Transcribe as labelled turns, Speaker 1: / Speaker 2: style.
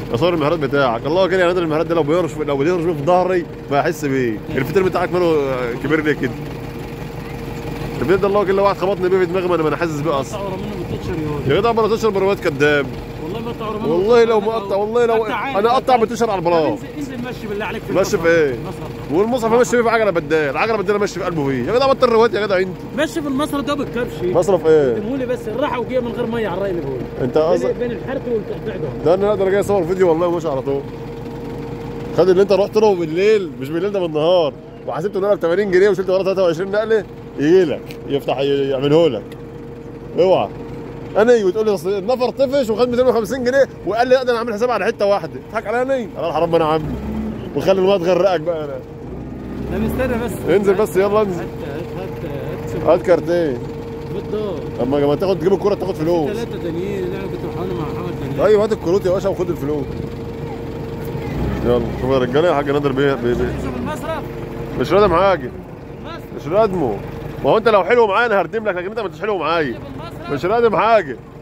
Speaker 1: اصور المهرات بتاعك الله كده يا نادر المهرات ده لو بيرش لو بيرش في ظهري بحس بيه الفتيل بتاعك ماله كبير ليه كده الفتيل ده الله كده واحد خبطني بيه في دماغي ما انا ما انا حاسس بيه اصلا
Speaker 2: تعور منه ب 12 يوم
Speaker 1: يا جدع ما انا تشرب رواد كداب
Speaker 2: والله ما تعور منه
Speaker 1: والله لو مقطع والله لو
Speaker 2: أنت عارف.
Speaker 1: انا اقطع بتشرب على البلاط
Speaker 2: انزل انزل مشي بالله عليك في
Speaker 1: مشي
Speaker 2: المصرف.
Speaker 1: في إيه؟
Speaker 2: المصرف.
Speaker 1: والمصحف ماشي فيه في عجله بدال عجله بدال ماشي في قلبه فيه يا جدع بطل رواد يا جدع انت
Speaker 2: مشي في المصرف ده بالكبش
Speaker 1: مصرف ايه
Speaker 2: قدمهولي بس الراحه وجايه من غير ميه على الراي اللي بقول
Speaker 1: انت
Speaker 2: بين,
Speaker 1: قصدك
Speaker 2: بين الحرث والتقطيع ده
Speaker 1: ده انا اقدر جاي اصور فيديو والله وماشي على طول خد اللي انت رحت له بالليل مش بالليل ده بالنهار وحسبته ان انا ب 80 جنيه وشلت وراه 23 نقله يجي لك يفتح ي- يعمله لك اوعى انا وتقول لي اصل النفر طفش وخد 250 جنيه وقال لي اقدر اعمل حساب على حته واحده تضحك عليا انا الله حرام انا عامل وخلي الميه تغرقك بقى انا
Speaker 2: ده مستنى بس
Speaker 1: انزل بس يلا انزل
Speaker 2: هات هات هات هات
Speaker 1: هات كارتين
Speaker 2: بالدار
Speaker 1: اما لما تاخد تجيب الكوره تاخد فلوس
Speaker 2: ثلاثة تانيين اللي انا كنت بحاول مع محمد تانيين
Speaker 1: ايوه هات الكروت يا باشا وخد الفلوس يلا شوف يا رجاله يا حاج نادر بيه بيه- بيه.
Speaker 2: شوف المصرف
Speaker 1: مش رادم حاجه
Speaker 2: المصرف
Speaker 1: مش رادمه ما هو انت لو حلو معايا انا هردم لك لكن انت ما انتش حلو معايا
Speaker 2: المصرف
Speaker 1: مش رادم حاجه